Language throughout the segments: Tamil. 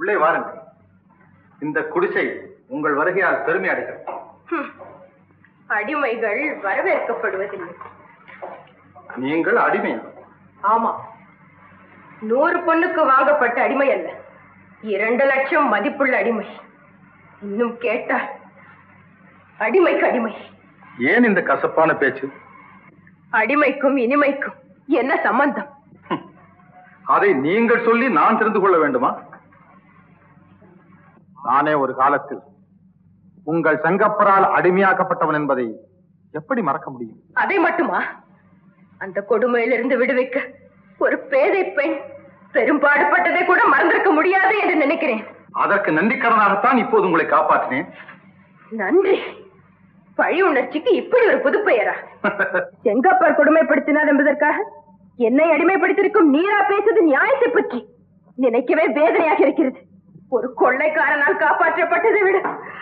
உள்ளே வாருங்கள் இந்த குடிசை உங்கள் வருகையால் பெருமை அடைகிறது ஹம். அடிமைகள் வரவேற்கப்படுவதில்லை நீங்கள் அடிமையா ஆமா நூறு பொண்ணுக்கு வாங்கப்பட்ட அடிமை அல்ல இரண்டு லட்சம் மதிப்புள்ள அடிமை இன்னும் கேட்டால் அடிமைக்கு அடிமை ஏன் இந்த கசப்பான பேச்சு அடிமைக்கும் இனிமைக்கும் என்ன சம்பந்தம் ஹம். அதை நீங்கள் சொல்லி நான் தெரிந்து கொள்ள வேண்டுமா நானே ஒரு காலத்தில் உங்கள் சங்கப்பரால் அடிமையாக்கப்பட்டவன் என்பதை எப்படி மறக்க முடியும் அதை மட்டுமா அந்த கொடுமையிலிருந்து விடுவிக்க ஒரு பேதை பெண் பெரும்பாடுபட்டதை கூட மறந்திருக்க முடியாது என்று நினைக்கிறேன் அதற்கு நன்றிக்கடனாகத்தான் இப்போது உங்களை காப்பாற்றினேன் நன்றி பழி உணர்ச்சிக்கு இப்படி ஒரு புது பெயரா செங்கப்பர் கொடுமைப்படுத்தினார் என்பதற்காக என்னை அடிமைப்படுத்திருக்கும் நீரா பேசுவது நியாயத்தை பற்றி நினைக்கவே வேதனையாக இருக்கிறது ஒரு கொள்ளைக்காரனால் காப்பாற்றப்பட்டதை விட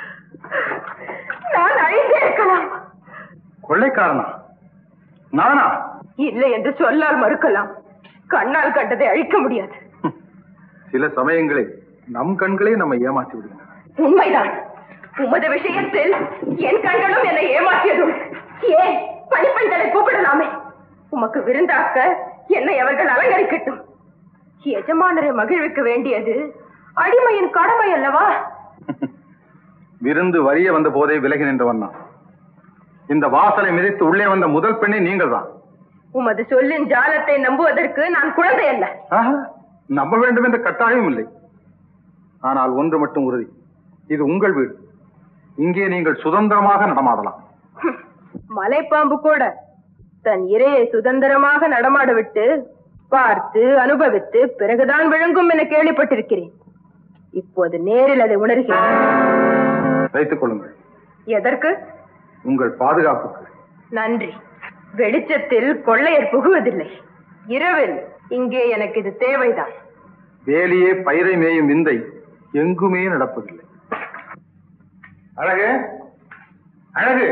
நான் அழிந்தே இருக்கலாம் கொள்ளைக்காரனா நானா இல்லை என்று சொல்லால் மறுக்கலாம் கண்ணால் கண்டதை அழிக்க முடியாது ஹம். சில சமயங்களில் நம் கண்களே நம்மை ஏமாற்றி விடுகின்றன உண்மைதான் உமது விஷயத்தில் என் கண்களும் என்னை ஏமாற்றியதும் ஏன் பணிப்பெண்களை கூப்பிடலாமே உமக்கு விருந்தாக்க என்னை அவர்கள் அலங்கரிக்கட்டும் எஜமானரை மகிழ்விக்க வேண்டியது அடிமையின் கடமை அல்லவா விருந்து வரிய வந்த போதே விலகி நின்றவன் நான் இந்த வாசலை மிதித்து உள்ளே வந்த முதல் பெண்ணே நீங்கள் தான் உமது சொல்லின் ஜாலத்தை நம்புவதற்கு நான் குழந்தை அல்ல நம்ப வேண்டும் என்ற கட்டாயம் இல்லை ஆனால் ஒன்று மட்டும் உறுதி இது உங்கள் வீடு இங்கே நீங்கள் சுதந்திரமாக நடமாடலாம் ஹம், மலைப்பாம்பு கூட தன் இரையை சுதந்திரமாக நடமாட விட்டு பார்த்து அனுபவித்து பிறகுதான் விழுங்கும் என கேள்விப்பட்டிருக்கிறேன் இப்போது நேரில் அதை உணர்கிறேன் வைத்துக் கொள்ளுங்கள் எதற்கு உங்கள் பாதுகாப்புக்கு நன்றி வெளிச்சத்தில் கொள்ளையர் புகுவதில்லை இரவில் இங்கே எனக்கு இது தேவைதான் வேலியே பயிரை மேயும் விந்தை எங்குமே நடப்பதில்லை அழகு அழகு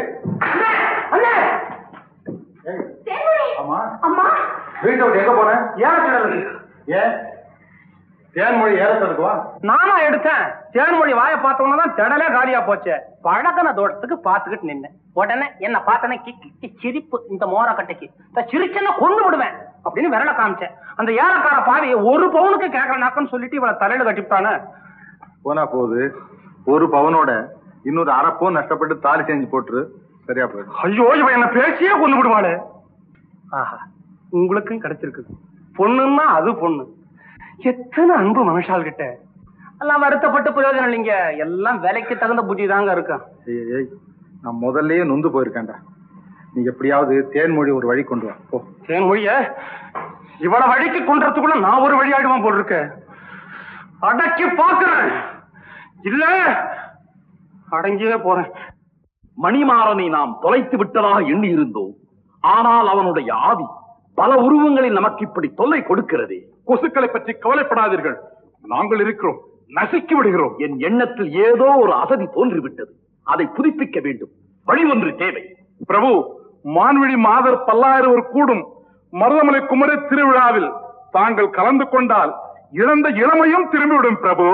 ஆமா அம்மா வீட்டை விட்டு எங்க போன ஏற ஏன் தேன்மொழி ஏற தடுக்குவா நானா எடுத்தேன் தேன்மொழி வாயை பார்த்தோம்னா தான் திடலே காலியா போச்சு பழகன தோட்டத்துக்கு பார்த்துக்கிட்டு நின்னேன் உடனே என்ன பார்த்தனே கிக்கி கிக்கி சிரிப்பு இந்த மோரக்கட்டைக்கு இந்த சிரிச்சேன்னா கொண்டு விடுவேன் அப்படின்னு விரல காமிச்சேன் அந்த ஏலக்கார பாவி ஒரு பவுனுக்கு கேட்கறனாக்கன்னு சொல்லிட்டு இவளை தலையில கட்டிவிட்டானே போனா போகுது ஒரு பவனோட இன்னொரு அரைப்போ நஷ்டப்பட்டு தாலி செஞ்சு போட்டுரு சரியா போயிடும் ஐயோ இவன் என்ன பேசியே கொண்டு விடுவாளே ஆஹா உங்களுக்கும் கிடைச்சிருக்குது பொண்ணுன்னா அது பொண்ணு எத்தனை அன்பு மனுஷால் கிட்ட எல்லாம் வருத்தப்பட்டு பிரயோஜனம் இல்லைங்க எல்லாம் விலைக்கு தகுந்த புத்தி தாங்க இருக்கும் ஏய், ஏய் நான் முதல்லயே நொந்து போயிருக்கேன்டா நீ எப்படியாவது தேன்மொழி ஒரு வழி கொண்டு வா போ தேன் மொழிய இவள வழிக்கு கொன்றதுக்குள்ள நான் ஒரு வழி ஆயிடுவான் போல் இருக்க அடக்கி பாக்குறேன் இல்ல அடங்கியே போறேன் மணிமாறனை நாம் தொலைத்து விட்டதாக எண்ணி இருந்தோம் ஆனால் அவனுடைய ஆவி பல உருவங்களில் நமக்கு இப்படி தொல்லை கொடுக்கிறதே கொசுக்களை பற்றி கவலைப்படாதீர்கள் நாங்கள் இருக்கிறோம் நசுக்கி விடுகிறோம் என் எண்ணத்தில் ஏதோ ஒரு அசதி தோன்றிவிட்டது அதை புதுப்பிக்க வேண்டும் வழி ஒன்று தேவை பிரபு மான்விழி மாதர் பல்லாயிரம் கூடும் மருதமலை குமரி திருவிழாவில் தாங்கள் கலந்து கொண்டால் இழந்த இளமையும் திரும்பிவிடும் பிரபு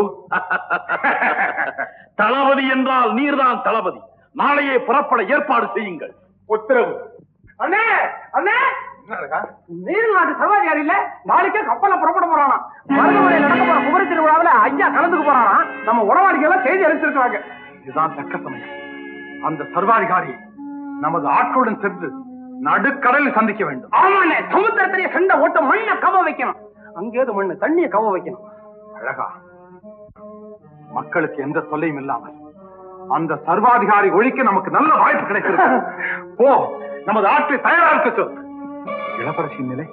தளபதி என்றால் நீர்தான் தளபதி நாளையே புறப்பட ஏற்பாடு செய்யுங்கள் உத்தரவு அண்ணே அண்ணே நீர்நாட்டு சர்வாதிகாரி இல்ல நாளைக்கே கப்பல்ல புறப்பட போறானா மருதமலை நடக்க போற குமரி திருவிழாவுல ஐயா கலந்துக்க போறானா நம்ம உடவாளிக்கு எல்லாம் செய்தி அளிச்சிருக்காங்க இதுதான் தக்க சமயம் அந்த சர்வாதிகாரி நமது ஆட்களுடன் சென்று நடுக்கடலில் சந்திக்க வேண்டும் ஆமாண்ணே சமுத்திரத்திலேயே சண்டை ஓட்ட மண்ணை கவ வைக்கணும் அங்கேது மண்ணு தண்ணியை கவ வைக்கணும் அழகா மக்களுக்கு எந்த தொல்லையும் இல்லாமல் அந்த சர்வாதிகாரி ஒழிக்க நமக்கு நல்ல வாய்ப்பு கிடைக்கிறது போ நமது ஆற்றை தயாரா இருக்க சொல் இளவரசியின் நிலை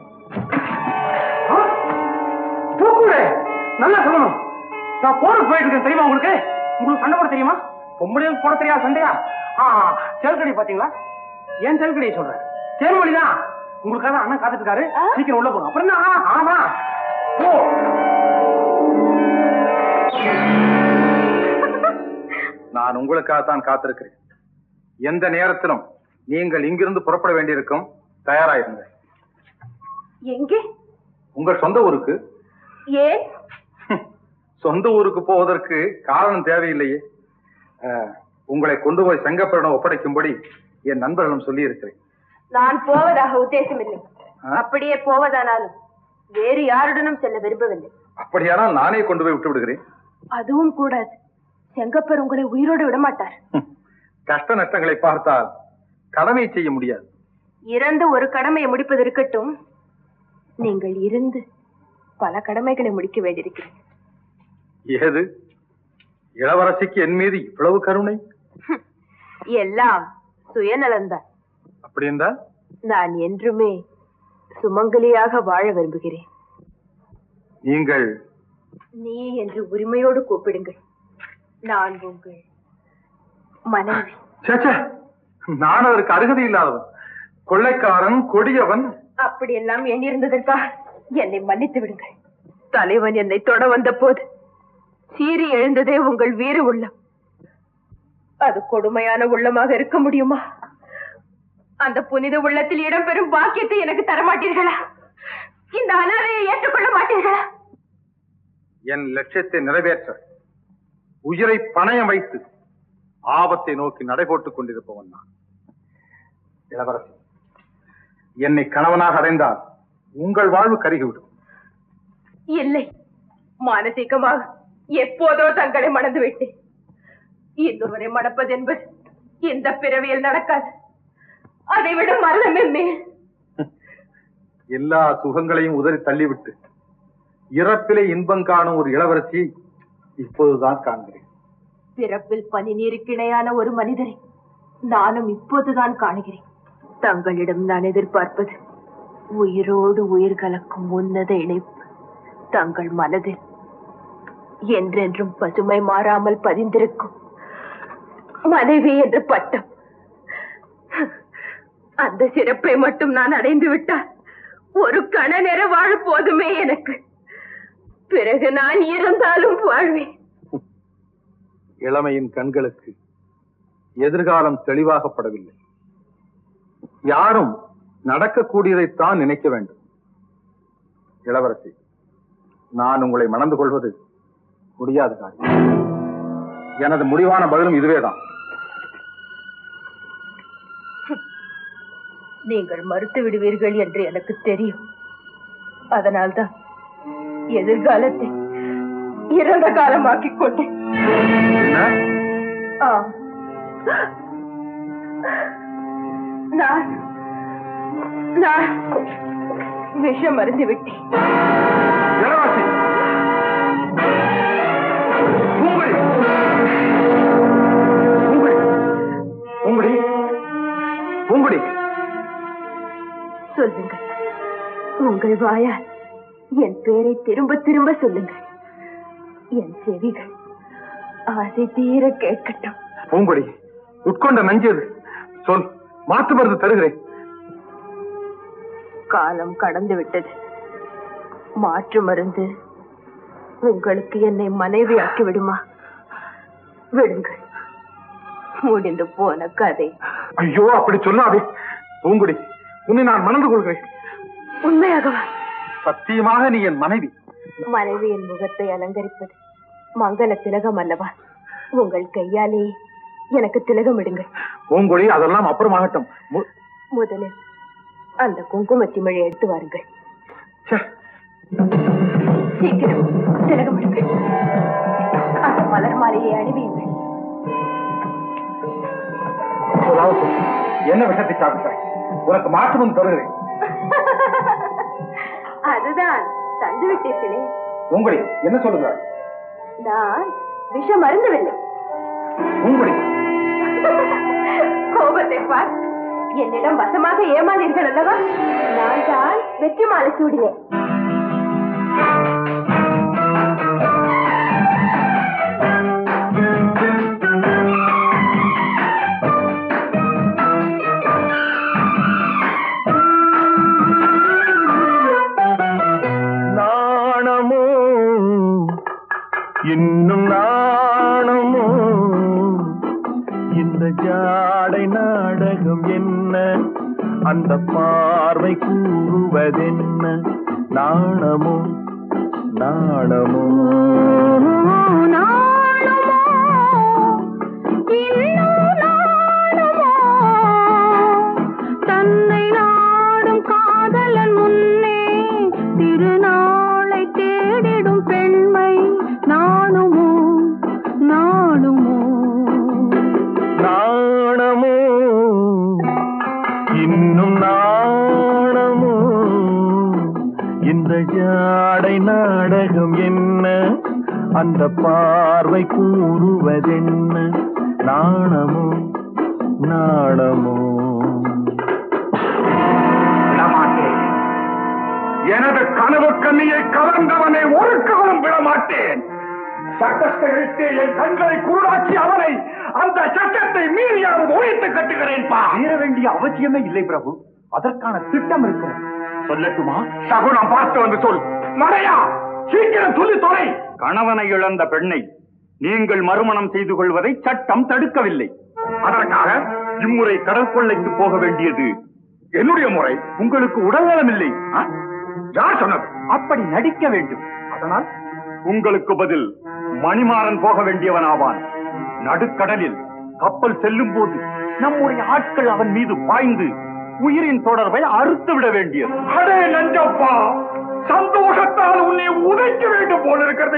பூக்குழே நல்ல சொல்லணும் நான் போருக்கு போயிட்டு இருக்கேன் தெரியுமா உங்களுக்கு உங்களுக்கு சண்டை போட தெரியுமா பொம்பளையும் போட தெரியாது சண்டையா ஆ செல்கடி பாத்தீங்களா ஏன் செல்கடியை சொல்றேன் தேன்மொழி தான் உங்களுக்காக அண்ணன் காத்துட்டு இருக்காரு சீக்கிரம் உள்ள போங்க அப்புறம் என்ன ஆமா போ நான் உங்களுக்காகத்தான் காத்திருக்கிறேன் எந்த நேரத்திலும் நீங்கள் இங்கிருந்து புறப்பட வேண்டியிருக்கும் தயாராயிருங்க எங்கே உங்கள் சொந்த ஊருக்கு ஏன் சொந்த ஊருக்கு போவதற்கு காரணம் தேவையில்லையே அஹ், உங்களை கொண்டு போய் செங்கப்பரிடம் ஒப்படைக்கும்படி என் நண்பர்களும் சொல்லி இருக்கிறேன் நான் போவதாக உத்தேசமில்லை ஆ? அப்படியே போவதானாலும் வேறு யாருடனும் செல்ல விரும்பவில்லை அப்படியானால் நானே கொண்டு போய் விட்டு விடுகிறேன் அதுவும் கூடாது செங்கப்பர் உங்களை உயிரோடு விடமாட்டார் ஹம், கஷ்ட நஷ்டங்களை பார்த்தால் கடமை செய்ய முடியாது இறந்து ஒரு கடமையை முடிப்பது இருக்கட்டும் நீங்கள் இருந்து பல கடமைகளை முடிக்க வேண்டியிருக்கிறேன் ஏது இளவரசிக்கு என் மீது இவ்வளவு கருணை எல்லாம் சுயநலம்தான் அப்படி என்றால் நான் என்றுமே சுமங்கலியாக வாழ விரும்புகிறேன் நீங்கள் நீ என்று உரிமையோடு கூப்பிடுங்கள் நான் உங்கள் மனைவி ச்சே, ச்சே, நான் அதற்கு அருகதை இல்லாதவன் கொள்ளைக்காரன் கொடியவன் அப்படியெல்லாம் எண்ணியிருந்ததற்காக என்னை மன்னித்து விடுங்கள் தலைவன் என்னை தொட வந்த போது சீறி எழுந்ததே உங்கள் வீர உள்ளம் அது கொடுமையான உள்ளமாக இருக்க முடியுமா அந்த புனித உள்ளத்தில் இடம்பெறும் பாக்கியத்தை எனக்கு தரமாட்டீர்களா இந்த அனாதையை ஏற்றுக்கொள்ள மாட்டீர்களா என் லட்சியத்தை நிறைவேற்ற உயிரை பணயம் வைத்து ஆபத்தை நோக்கி நடைபோட்டுக் கொண்டிருப்பவன் நான் இளவரசி என்னை கணவனாக அடைந்தால் உங்கள் வாழ்வு கருகிவிடும் இல்லை மானசீகமாக எப்போதோ தங்களை மணந்து விட்டேன் இன்னொருவரை மணப்பது என்பது இந்த பிறவியில் நடக்காது அதை விட மரணமே மேல் எல்லா சுகங்களையும் உதறி தள்ளிவிட்டு இறப்பிலே இன்பம் காணும் ஒரு இளவரசியை இப்போதுதான் காண்கிறேன் பிறப்பில் பனி நீருக்கு இணையான ஒரு மனிதரை நானும் இப்போதுதான் காணுகிறேன் தங்களிடம் நான் எதிர்பார்ப்பது உயிரோடு உயிர் கலக்கும் உன்னத இணைப்பு தங்கள் மனதில் என்றென்றும் பசுமை மாறாமல் பதிந்திருக்கும் மனைவி என்ற பட்டம் அந்த சிறப்பை மட்டும் நான் அடைந்து விட்டால் ஒரு கண நேர வாழ போதுமே எனக்கு பிறகு நான் இருந்தாலும் வாழ்வேன் இளமையின் கண்களுக்கு எதிர்காலம் தெளிவாகப்படவில்லை யாரும் நடக்கக்கூடியதைத்தான் நினைக்க வேண்டும் இளவரசி நான் உங்களை மணந்து கொள்வது முடியாத காரியம் எனது முடிவான பதிலும் இதுவேதான் நீங்கள் மறுத்து விடுவீர்கள் என்று எனக்கு தெரியும் அதனால்தான் எதிர்காலத்தை இறந்த காலமாக்கிக் கொண்டேன் என்ன ஆம். நான் நான் விஷம் அருந்து விட்டேன் இளவரசி பூங்குடி பூங்குடி பூங்குடி பூங்குடி சொல்லுங்கள் உங்கள் வாயால் என் பேரை திரும்ப திரும்ப சொல்லுங்கள் என் செவிகள் ஆசை தீர கேட்கட்டும் பூங்குடி உட்கொண்ட நஞ்சது சொல் மாற்று மருந்து தருகிறேன் காலம் கடந்து விட்டது மாற்று மருந்து உங்களுக்கு என்னை மனைவியாக்கி விடுமா விடுங்கள் முடிந்து போன கதை ஐயோ அப்படி சொல்லாதே பூங்குடி உன்னை நான் மணந்து கொள்கிறேன் உண்மையாகவா சத்தியமாக நீ என் மனைவி மனைவியின் முகத்தை அலங்கரிப்பது மங்கள திலகம் அல்லவா உங்கள் கையாலே எனக்கு திலகம் இடுங்கள் பூங்குடி அதெல்லாம் அப்புறமாகட்டும் மு- முதலில் அந்த குங்குமச்சிமழை எடுத்து வாருங்கள் ச்சே, சீக்கிரம் திலகம் இடுங்கள் அந்த மலர் மாலையை அணிவியுங்கள் இப்போதாவது சொல். என்ன விஷத்தை சாப்பிட்டாய் உனக்கு மாற்று மருந்து தருகிறேன் அதுதான் தந்து விட்டீர்களே பூங்குடி என்ன சொல்லுகிறாய் நான் விஷம் மருந்தவில்லை பூங்குடி கோபத்தை பார் என்னிடம் வசமாக ஏமாந்தீர்கள் அல்லவா நான் தான் வெற்றி மாலை சூடினேன் நாணமோ இன்னும் நாணமோ இந்த ஜாடை நாடகம் என்ன அந்த பார்வை கூறுவதென்ன நாணமோ நாணமோ தன்னை நாடும் காதலன் முன்னே திருநாளை தேடிடும் பெண்மை நாணுமோ நாணுமோ நாணமோ இன்னும் நாணமோ இந்த ஜாடை நாடகம் என்ன அந்த பார்வை கூறுவதென்ன நாணமோ நாணமோ விடமாட்டேன் எனது கனவு கண்ணியை கலந்தவனை ஒரு காலம் விடமாட்டேன் சட்டத்தை இழுத்து என் கண்களை குருடாக்கி அவனை அந்த சட்டத்தை மீறியாவது ஒழித்து கட்டுகிறேன் பா மீற வேண்டிய அவசியமே இல்லை பிரபு அதற்கான திட்டம் இருக்கிறது சொல்லட்டுமா சகுனம் பார்த்து வந்து சொல் மறையா சீக்கிரம் சொல்லி தொலை கணவனை இழந்த பெண்ணை நீங்கள் மறுமணம் செய்து கொள்வதை சட்டம் தடுக்கவில்லை அதற்காக இம்முறை கடற்கொள்ளைக்கு போக வேண்டியது என்னுடைய முறை உங்களுக்கு உடல்நலம் இல்லை ஆ? யார் சொன்னது அப்படி நடிக்க வேண்டும் அதனால் உங்களுக்கு பதில் மணிமாறன் போக வேண்டியவனாவான் நடுக்கடலில் கப்பல் செல்லும் போது நம்முடைய ஆட்கள் அவன் மீது பாய்ந்து உயிரின் தொடர்பை அறுத்து விட வேண்டியது அடே நஞ்சப்பா சந்தோஷத்தால் உன்னை உதைக்க வேண்டும் போல இருக்கிறது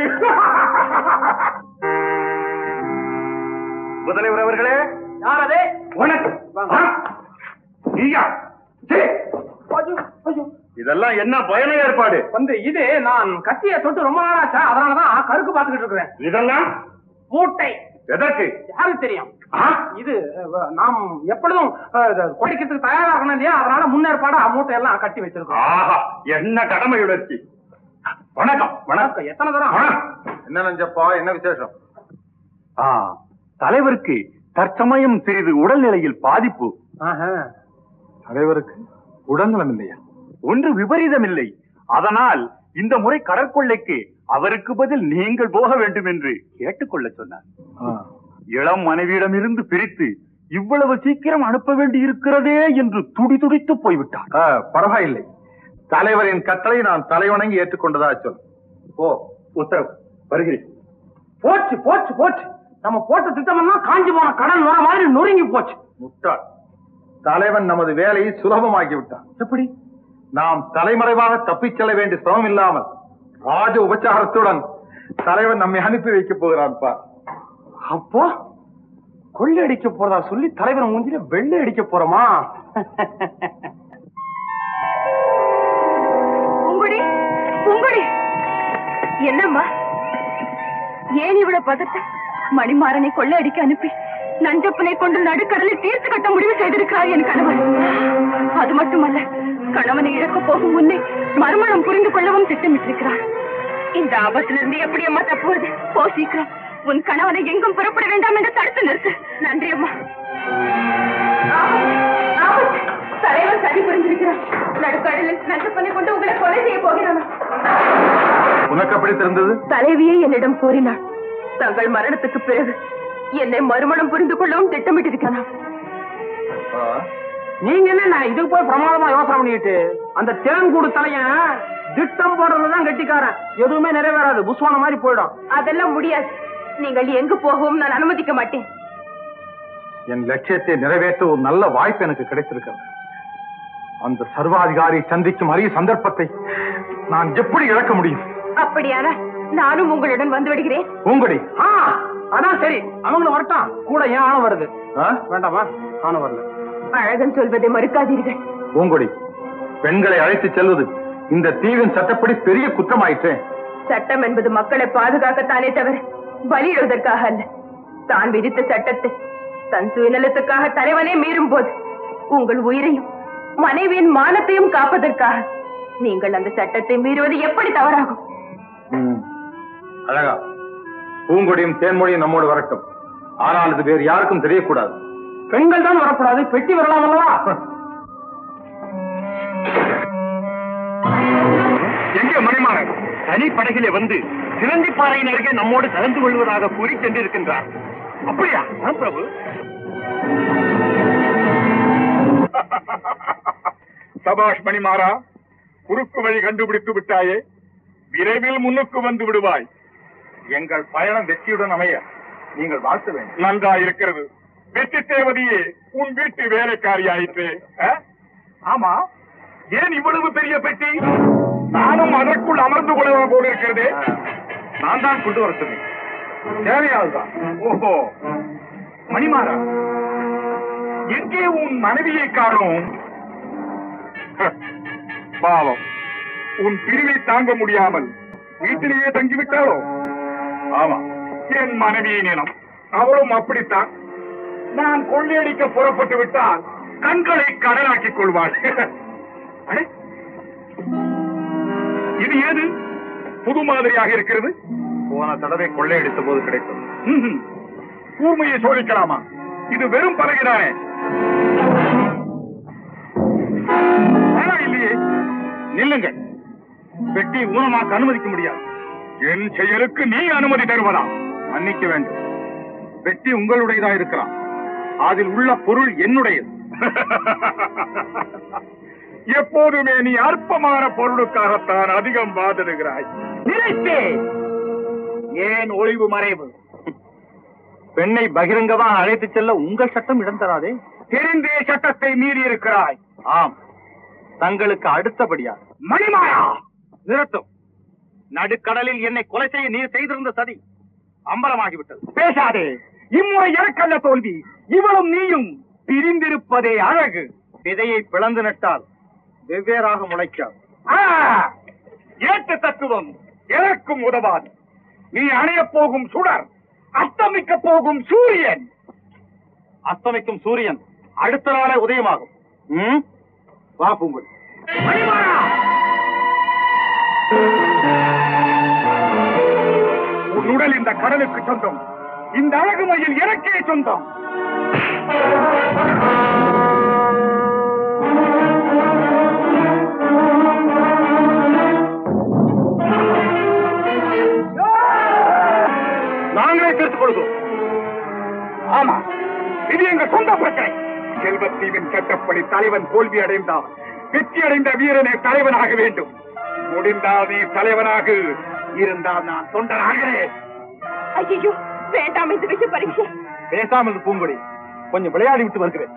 முதலிவர் அவர்களே யார் அதே வணக்கம் ஆ? நீயா சீ. இதெல்லாம் என்ன பயண ஏற்பாடு வந்து இது நான் கத்தியை தொட்டு ரொம்ப நாளாச்சா அதனாலதான் கருக்கு பாத்துக்கிட்டு இருக்கிறேன் இதெல்லாம் மூட்டை எதற்கு யாருக்கு தெரியும் ஆ? இது அஹ், நாம் எப்பொழுதும் அஹ், இது குடிக்கிறதுக்கு தயாரா இருக்கணும் இல்லையா அதனால முன்னேற்பாடு மூட்டை எல்லாம் கட்டி வச்சிருக்கோம் ஆஹா என்ன கடமை உணர்ச்சி வணக்கம் வணக்கம் எத்தனை தரம் வணக்கம் என்ன நஞ்சப்பா என்ன விசேஷம் ஆ, தலைவருக்கு தற்சமயம் சிறிது உடல்நிலையில் பாதிப்பு ஆஹா. தலைவருக்கு உடல்நலம் இல்லையா ஒன்று விபரீதம் இல்லை அதனால் இந்த முறை கடற்கொள்ளைக்கு அவருக்கு பதில் நீங்கள் போக வேண்டும் என்று கேட்டுக்கொள்ள சொன்னார் இளம் மனைவியிடமிருந்து பிரித்து இவ்வளவு சீக்கிரம் அனுப்ப வேண்டி இருக்கிறதே என்று துடி துடித்து போய்விட்டார் ஆ, பரவாயில்லை தலைவரின் கட்டளை நான் தலைவணங்கி ஏற்றுக்கொண்டதா சொல் ஓ உத்தரவு வருகிறேன் போச்சு போச்சு போச்சு நம்ம போட்ட திட்டம் எல்லாம் காஞ்சி போன கடன் வர மாதிரி நொறுங்கி போச்சு முட்டாள் தலைவன் நமது வேலையை சுலபமாக்கி விட்டான் எப்படி நாம் தலைமறைவாக தப்பிச் செல்ல வேண்டிய சிரமம் இல்லாமல் ராஜ உபச்சாரத்துடன் தலைவன் நம்மை அனுப்பி வைக்க போகிறான் பா அப்போ கொள்ளை அடிக்க போறதா சொல்லி தலைவர் மூஞ்சில வெள்ளை அடிக்க போறோமா பூங்குடி பூங்குடி என்னம்மா ஏன் இவ்வளவு பதட்டம் மணிமாறனை கொள்ளையடிக்க அனுப்பி நஞ்சப்பனை கொண்டு நடுக்கடலில் தீர்த்து கட்ட முடிவு செய்திருக்கிறார் என் கணவன் அது மட்டுமல்ல கணவனை இழக்க போகும் முன்னே மறுமணம் புரிந்து கொள்ளவும் திட்டமிட்டிருக்கிறார் இந்த ஆபத்திலிருந்து எப்படி அம்மா தப்புவது போ சீக்கிரம் உன் கணவனை எங்கும் புறப்பட வேண்டாம் என்று தடுத்து நிறுத்து நன்றி அம்மா தலைவர் சரி புரிந்திருக்கிறார் நடுக்கடலில் நஞ்சப்பனை கொண்டு உங்களை கொலை செய்ய போகிறானா உனக்கு அப்படி தெரிந்தது தலைவியே என்னிடம் கூறினாள் தங்கள் மரணத்துக்கு பிறகு என்னை மறுமணம் புரிந்து கொள்ளவும் திட்டமிட்டிருக்கிறான் நீங்க என்ன நான் இதுக்கு போய் பிரமாதமா யோசனை பண்ணிட்டு அந்த தேன்கூடு தலையன் திட்டம் போடுறதுதான் கெட்டிக்காரன் எதுவுமே நிறைவேறாது புஸ்வான மாதிரி போயிடும் அதெல்லாம் முடியாது நீங்கள் எங்கு போகவும் நான் அனுமதிக்க மாட்டேன் என் லட்சியத்தை நிறைவேற்ற ஒரு நல்ல வாய்ப்பு எனக்கு கிடைத்திருக்கிறது அந்த சர்வாதிகாரி சந்திக்கும் அரிய சந்தர்ப்பத்தை நான் எப்படி இழக்க முடியும் அப்படியானா நானும் உங்களுடன் வந்து விடுகிறேன் பூங்கொடி ஆ, அதான் சரி அவங்களும் வரட்டும் கூட ஏன் ஆளும் வருது ஆ? வேண்டாமா நானும் வரல அழகன் சொல்வதை மறுக்காதீர்கள் பூங்கொடி பெண்களை அழைத்துச் செல்வது இந்த தீவின் சட்டப்படி பெரிய குற்றமாயிற்றே சட்டம் என்பது மக்களை பாதுகாக்கத்தானே தவிர பலியிடுவதற்காக அல்ல தான் விதித்த சட்டத்தை தன் சுயநலத்துக்காக தலைவனே மீறும் போது உங்கள் உயிரையும் மனைவியின் மானத்தையும் காப்பதற்காக நீங்கள் அந்த சட்டத்தை மீறுவது எப்படி தவறாகும் ம். அழகா பூங்கொடியும் தேன்மொழியும் நம்மோடு வரட்டும் ஆனால் இது வேறு யாருக்கும் தெரியக்கூடாது பெண்கள் தான் வரக்கூடாது பெட்டி வரலாம் அல்லவா எங்கே மணிமாறன் தனி படகிலே வந்து சிலந்திப்பாறையின் அருகே நம்மோடு கலந்து கொள்வதாக கூறி சென்றிருக்கின்றார் அப்படியா ஆ, பிரபு சபாஷ் மணிமாறா குறுக்கு வழி கண்டுபிடித்து விட்டாயே விரைவில் முன்னுக்கு வந்து விடுவாய் எங்கள் பயணம் வெற்றியுடன் அமைய நீங்கள் வாழ்த்த வேண்டும் நன்றா இருக்கிறது வெற்றி தேவதையே உன் வீட்டு வேலைக்காரி ஆயிற்று ஆமா ஏன் இவ்வளவு பெரிய பெட்டி நானும் அதற்குள் அமர்ந்து கொள்ளலாம் போல இருக்கிறது நான் தான் கொண்டு வர சொன்னேன் தேவையால் தான் ஓஹோ மணிமாறா எங்கே உன் மனைவியை காணோம் ஹ, பாவம் உன் பிரிவை தாங்க முடியாமல் வீட்டிலேயே தங்கிவிட்டாளோ ஆமா என் மனைவியின் இனம் அவளும் அப்படித்தான் நான் கொள்ளையடிக்க புறப்பட்டு விட்டால் கண்களை கடலாக்கிக் கொள்வாள் அடே, இது ஏது புது மாதிரியாக இருக்கிறது போன தடவை கொள்ளையடித்த போது கிடைத்தது ம்ஹும். கூர்மையை சோதிக்கலாமா இது வெறும் பலகைதானே ஆனா இல்லையே நில்லுங்கள் வெட்டி ஊனமாக்க அனுமதிக்க முடியாது என் செயலுக்கு நீ அனுமதி தருவதா மன்னிக்க வேண்டும் வெட்டி உங்களுடையதா இருக்கலாம் அதில் உள்ள பொருள் என்னுடையது எப்போதுமே நீ அற்பமான பொருளுக்காகத்தான் அதிகம் வாதிடுகிறாய் நினைத்தே ஏன் ஒளிவு மறைவு பெண்ணை பகிரங்கமாக அழைத்துச் செல்ல உங்கள் சட்டம் இடம் தராதே தெரிந்தே சட்டத்தை மீறி இருக்கிறாய் ஆம் தங்களுக்கு அடுத்தபடியா மணிமாயா நிறுத்தும் நடுக்கடலில் என்னை கொலை செய்ய நீர் செய்திருந்த சதி அம்பலமாகிவிட்டது பேசாதே இம்முறை எனக்கல்ல தோல்வி இவளும் நீயும் பிரிந்திருப்பதே அழகு விதையை பிளந்து நட்டால் வெவ்வேறாக முளைக்காது ஆ, ஏற்ற தத்துவம் எனக்கும் உதவாது நீ அணையப் போகும் சுடர் அஸ்தமிக்க போகும் சூரியன் அஸ்தமிக்கும் சூரியன் அடுத்த நாளே உதயமாகும் ம்? வா பூங்குடி மணிமாறா! உன் உடல் இந்த கடலுக்கு சொந்தம் இந்த அழகு மயில் எனக்கே சொந்தம் நாங்களே தீர்த்துக் கொள்கிறோம் ஆமா இது எங்க சொந்த பிரச்சனை செல்வத்தீவின் சட்டப்படி தலைவன் தோல்வி அடைந்தான் வெற்றி அடைந்த வீரனே தலைவனாக வேண்டும் முடிந்தால் நீ தலைவனாக இருந்தால் நான் தொண்டனாகிறேன் ஐயோ வேண்டாம் இந்த விஷய பரீட்சை பேசாமல் இரு பூங்குடி கொஞ்சம் விளையாடி விட்டு வருகிறேன்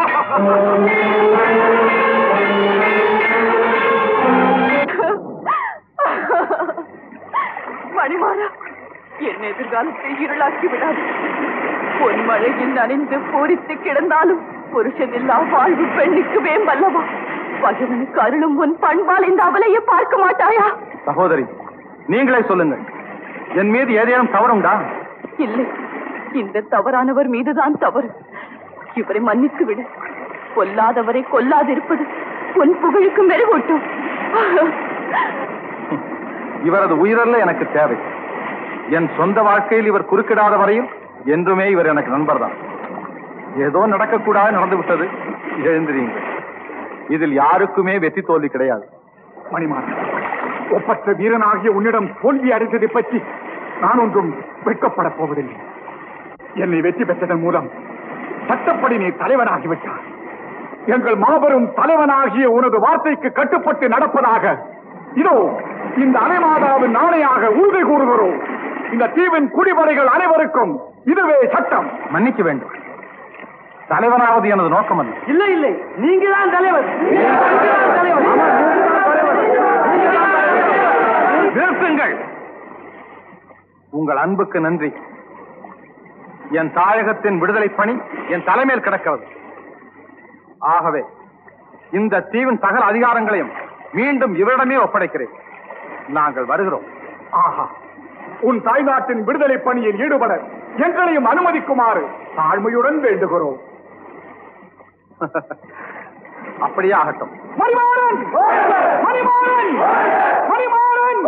மணிமாறா என் எதிர்காலத்தை இருளாக்கி விடாது பொன் மழையில் நனைந்து பூரித்து கிடந்தாலும் புருஷன் இல்லா வாழ்வு பெண்ணுக்கு வேம்பல்லவா பகவனுக்கு அருளும் உன் பண்பால் இந்த அவலையை பார்க்க மாட்டாயா சகோதரி நீங்களே சொல்லுங்கள் என் மீது ஏதேனும் தவறுண்டா இல்லை இந்த தவறானவர் மீதுதான் தவறு இவரை மன்னித்து விடு கொல்லாதவரை கொல்லாதிருப்பது உன் புகழுக்கு மெருகூட்டும் இவரது உயிரல்ல எனக்கு தேவை என் சொந்த வாழ்க்கையில் இவர் குறுக்கிடாத வரையில் என்றுமே இவர் எனக்கு நண்பர்தான் ஏதோ நடக்கக்கூடாது நடந்து விட்டது எழுந்திரீங்கள் இதில் யாருக்குமே வெற்றி தோல்வி கிடையாது மணிமாறன் ஒப்பற்ற வீரனாகிய உன்னிடம் தோல்வி அடைந்ததை பற்றி நான் ஒன்றும் வெட்கப்படப் போவதில்லை என்னை வெற்றி பெற்றதன் மூலம் சட்டப்படி நீ தலைவனாகிவிட்டாய் எங்கள் மாபெரும் தலைவனாகிய உனது வார்த்தைக்கு கட்டுப்பட்டு நடப்பதாக இதோ இந்த அலைமாதாவின் நாணையாக உறுதி கூறுகிறோம் இந்த தீவின் குடிமறைகள் அனைவருக்கும் இதுவே சட்டம் மன்னிக்க வேண்டும் தலைவனாவது எனது நோக்கம் அல்ல இல்லை இல்லை நீங்க தான் தலைவர் நிறுத்துங்கள் உங்கள் அன்புக்கு நன்றி என் தாயகத்தின் விடுதலை பணி என் தலைமையில் கிடக்கிறது ஆகவே இந்த தீவின் சகல அதிகாரங்களையும் மீண்டும் இவரிடமே ஒப்படைக்கிறேன் நாங்கள் வருகிறோம் ஆஹா உன் தாய்நாட்டின் விடுதலை பணியில் ஈடுபட எங்களையும் அனுமதிக்குமாறு தாழ்மையுடன் வேண்டுகிறோம் அப்படியே ஆகட்டும் மணிமாறன் மணிமாறன் மணிமாறன்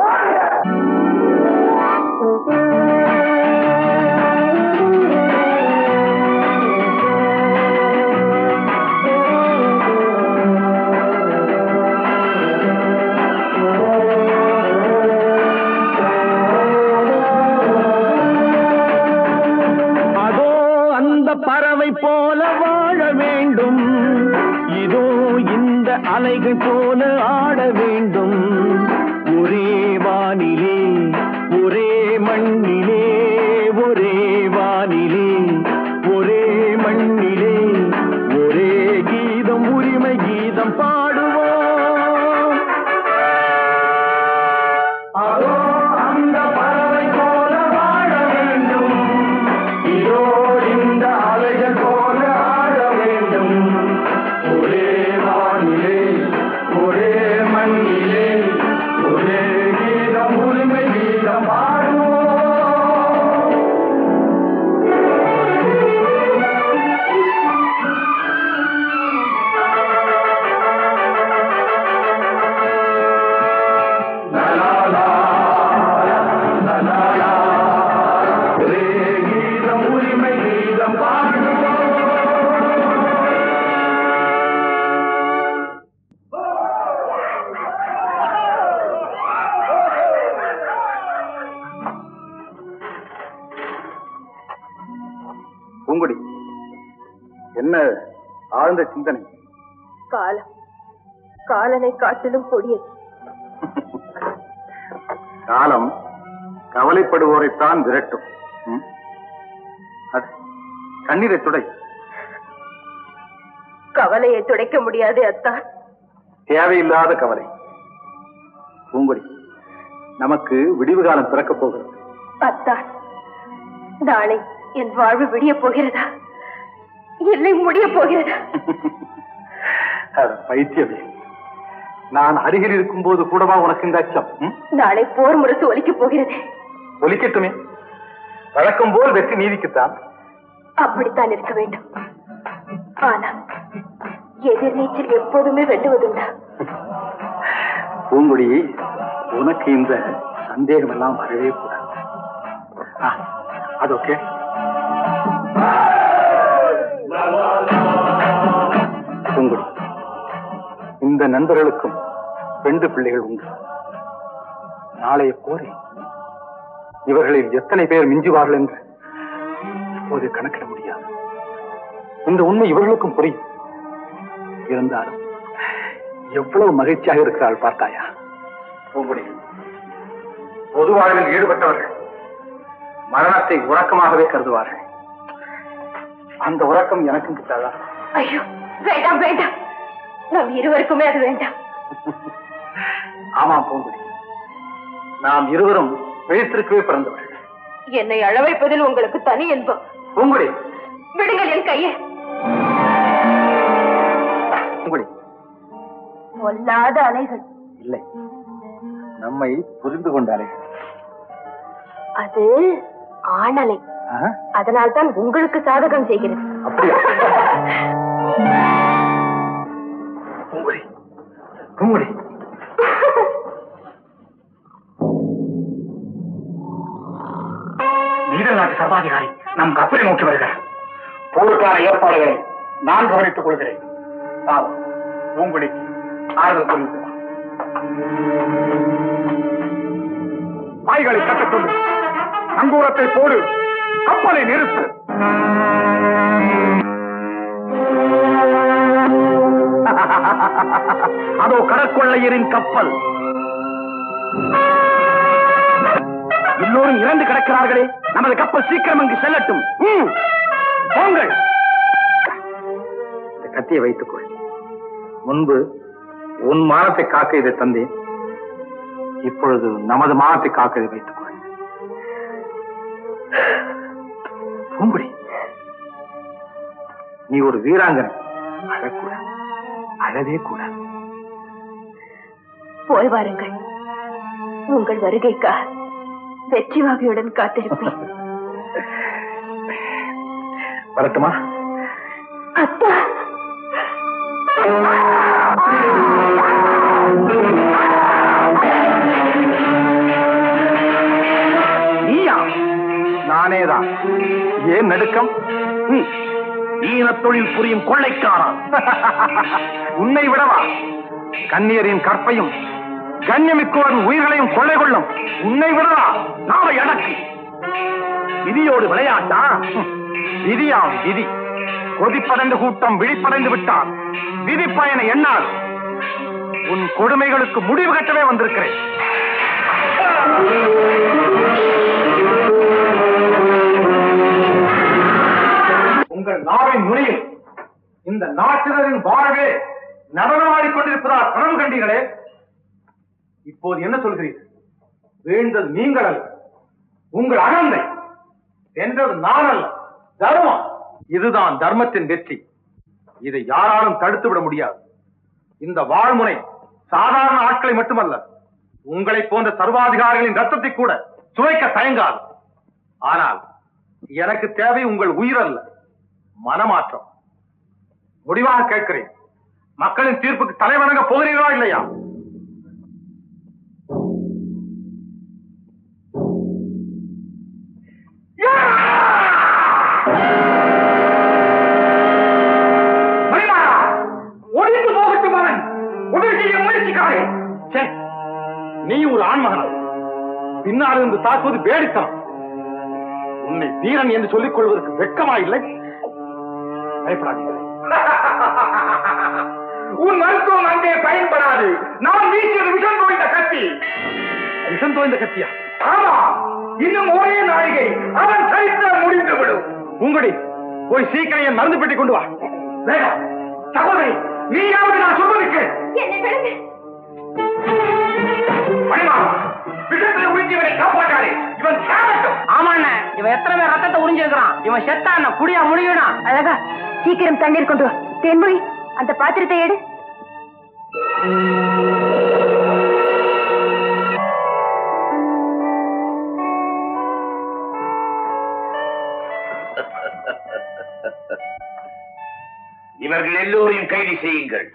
அதோ அந்த பறவை போல வாழ வேண்டும் இதோ இந்த அலைகள் போல ஆட வேண்டும் ஒரே வானில் பூங்குடி என்ன ஆழ்ந்த சிந்தனை காலம் காலனை காட்டிலும் கொடியது காலம் கவலைப்படுவோரைத்தான் விரட்டும் ம்? அது கண்ணீரை துடை கவலையை துடைக்க முடியாது அத்தான் தேவையில்லாத கவலை பூங்குடி நமக்கு விடிவு காலம் பிறக்கப் போகிறது அத்தான் நாளை என் வாழ்வு விடிய போகிறதா இல்லை முடிய போகிறதா அது பைத்தியமே நான் அருகில் இருக்கும் போது கூடவா உனக்கு இந்த அச்சம் ம்? நாளை போர் முரசு ஒலிக்கப் போகிறது ஒலிக்கட்டுமே வழக்கம் போல் வெற்றி நீதிக்குத்தான் அப்படித்தான் இருக்க வேண்டும் ஆனா எதிர்நீச்சல் எப்போதுமே வெல்லுவதுண்டா பூங்குடி உனக்கு இந்த சந்தேகம் எல்லாம் வரவே கூடாது ஆ, அது ஓகே பூங்குடி இந்த நண்பர்களுக்கும் ரெண்டு பிள்ளைகள் உண்டு நாளைய போரில் இவர்களில் எத்தனை பேர் மிஞ்சுவார்கள் என்று இப்போது கணக்கிட முடியாது இந்த உண்மை இவர்களுக்கும் புரியும் இருந்தாலும் எவ்வளவு மகிழ்ச்சியாக இருக்கிறாள் பார்த்தாயா பூங்குடி பொது வாழ்வில் ஈடுபட்டவர்கள் மரணத்தை உறக்கமாகவே கருதுவார்கள் அந்த உறக்கம் எனக்கும் கிட்டாதா ஐயோ வேண்டாம் வேண்டாம் நம் இருவருக்குமே அது வேண்டாம் ஆமாம் பூங்குடி நாம் இருவரும் விழித்திருக்கவே பிறந்தவர்கள் என்னை அழ வைப்பதில் உங்களுக்கு தனி இன்பம் பூங்குடி விடுங்கள் என் கையை பூங்குடி பொல்லாத அலைகள் இல்லை நம்மை புரிந்து கொண்டாலே அது ஆணலை அதனால்தான் உங்களுக்கு சாதகம் செய்கிறது அப்படியா பூங்குடி பூங்குடி நீதல் நாட்டு சர்வாதிகாரி நம் கப்பலை நோக்கி வருகிறார் போருக்கான ஏற்பாடுகளை நான் கவனித்துக் கொள்கிறேன் பாவம் பூங்குடிக்கு ஆறுதல் சொல்லிட்டு வா. பாய்களை கட்டச் சொல்லு நங்கூரத்தை போடு கப்பலை நிறுத்து அதோ கடற்கொள்ளையரின் கப்பல் எல்லோரும் இறந்து கிடக்கிறார்களே நமது கப்பல் சீக்கிரம் அங்கு செல்லட்டும் ம், போங்கள் இந்த கத்தியை வைத்துக்கொள் முன்பு உன் மானத்தை காக்க இதை தந்தேன் இப்பொழுது நமது மானத்தை காக்க இதை வைத்துக்கொள் பூங்குடி நீ ஒரு வீராங்கனை அழக்கூடாது அழவே கூடாது போய் வாருங்கள் உங்கள் வருகைக்காக வெற்றி வாகையுடன் காத்திருப்பேன் வரட்டுமா அத்தா நீயா நானேதான் ஏன் நடுக்கம் ம், ஈனத் தொழில் புரியும் கொள்ளைக்காரன் உன்னை விடவா கண்ணியரின் கற்பையும் கண்ணியமிக்கோரின் உயிர்களையும் கொள்ளை கொள்ளும் உன்னை விடவா நாளை அடக்கு விதியோடு விளையாட்டா ம், விதியாம் விதி கொதிப்படைந்த கூட்டம் விழிப்படைந்து விட்டால் விதி பயண எண்ணால் உன் கொடுமைகளுக்கு முடிவு கட்டவே வந்திருக்கிறேன் உங்கள் நாவின் நுனியில் இந்த நாட்டினரின் வாழ்வே நடனமாடிக் கொண்டிருப்பதால் கனவு கண்டீர்களே இப்போது என்ன சொல்கிறீர்கள் வீழ்ந்தது நீங்கள் அல்ல உங்கள் அகந்தை வென்றது நான் அல்ல தர்மம் இதுதான் தர்மத்தின் வெற்றி இதை யாராலும் தடுத்து விட முடியாது இந்த வாழ்முனை சாதாரண ஆட்களை மட்டுமல்ல உங்களைப் போன்ற சர்வாதிகாரிகளின் ரத்தத்தை கூட சுவைக்க தயங்காது ஆனால் எனக்கு தேவை உங்கள் உயிர் அல்ல மனமாற்றம் முடிவாக கேட்கிறேன் மக்களின் தீர்ப்புக்கு தலைவணங்க போகிறீர்களா இல்லையா மணிமாறா, ஒழிந்து போகட்டும் அவன் உதவி செய்ய முயற்சிக்காரே ச்சே, நீ ஒரு ஆண்மகனா பின்னால் இருந்து தாக்குவது வேடித்தனம் உன்னை வீரன் என்று சொல்லிக் கொள்வதற்கு வெட்கமா இல்லை பயப்படாதீர்கள் உன் மருத்துவம் அங்கே பயன்படாது நான் வீசியது விஷம் தோய்ந்த கத்தி விஷம் தோய்ந்த கத்தியா ஆமா இன்னும் ஒரே நாழிகை அவன் சரித்திரம் முடிந்து விடும் உங்கடி போய் சீக்கிரம் என் மருந்து பெட்டி கொண்டு வா வேண்டாம் சகோதரி நீயாவது நான் சொல்வதற்கு என்னை விடுங்க மணிமா விஷத்தை உறிஞ்சியவனை காப்பாற்றாதே இவன் சாகட்டும் ஆமாண்ணே இவன் எத்தனை பேர் ரத்தத்தை உறிஞ்சிருக்கிறான் இவன் செத்தான குடியா முடியணும் அழகா சீக்கிரம் தண்ணீர் கொண்டு வா தேன்மொழி அந்த பாத்திரத்தை எடு இவர்கள் எல்லோரையும் கைது செய்யுங்கள்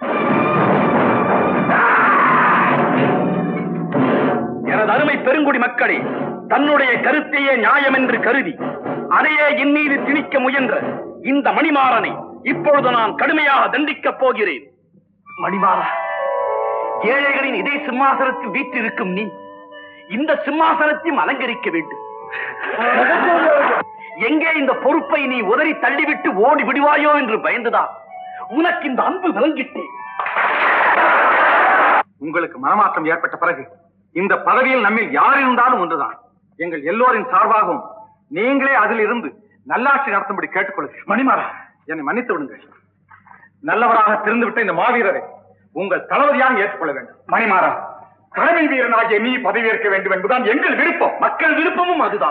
எனது அருமை பெருங்குடி மக்களே தன்னுடைய கருத்தையே நியாயம் என்று கருதி அதையே என் மீது திணிக்க முயன்ற இந்த மணிமாறனை இப்பொழுது நான் கடுமையாக தண்டிக்கப் போகிறேன் மணிமாறா ஏழைகளின் இதே சிம்மாசனத்தில் வீற்றிருக்கும் நீ இந்த சிம்மாசனத்தையும் அலங்கரிக்க வேண்டும் எங்கே இந்த பொறுப்பை நீ உதறி தள்ளிவிட்டு ஓடி விடுவாயோ என்று பயந்துதான் உனக்கு இந்த அன்பு விளங்கிட்டேன் உங்களுக்கு மனமாற்றம் ஏற்பட்ட பிறகு இந்த பதவியில் நம்மில் யார் இருந்தாலும் ஒன்றுதான் எங்கள் எல்லோரின் சார்பாகவும் நீங்களே அதில் இருந்து நல்லாட்சி நடத்தும்படி கேட்டுக்கொள்கிறேன் மணிமாறா என்னை மன்னித்து விடுங்கள் நல்லவராக தெரிந்துவிட்ட இந்த மாவீரரை உங்கள் தளபதியாக ஏற்றுக்கொள்ள வேண்டும் மணிமாறா கடமை வீரனாகிய நீ பதவியேற்க வேண்டும் என்பதுதான் எங்கள் விருப்பம் மக்கள் விருப்பமும் அதுதான்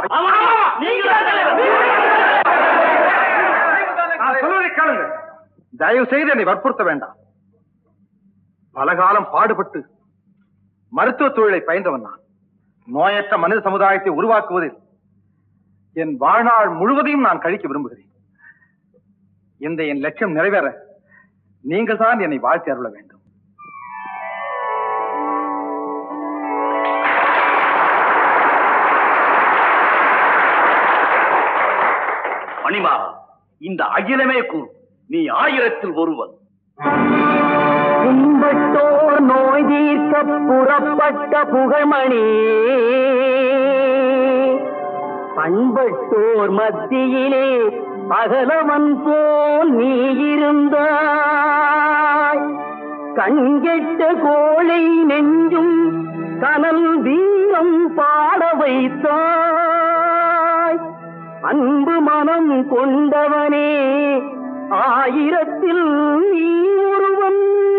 நான் சொல்வதை கேளுங்கள் தயவு செய்து என்னை வற்புறுத்த வேண்டாம் பல காலம் பாடுபட்டு மருத்துவ தொழிலை பயின்றவன் நான் நோயற்ற மனித சமுதாயத்தை உருவாக்குவதில் என் வாழ்நாள் முழுவதையும் நான் கழிக்க விரும்புகிறேன் இந்த என் லட்சியம் நிறைவேற நீங்கள் தான் என்னை வாழ்த்தி அருள வேண்டும் மணிமாறா இந்த அகிலமே கூறு நீ ஆயிரத்தில் ஒருவன் கும்பட்டோர் நோய் தீர்க்க புறப்பட்ட புகழ்மணி பண்பட்டோர் மத்தியிலே பகலவன் போல் நீ இருந்தாய் கண்கெட்ட கோழை நெஞ்சும் கனல் வீரம் பாட வைத்தாய் அன்பு மனம் கொண்டவனே ஆயிரத்தில் நீ ஒருவன்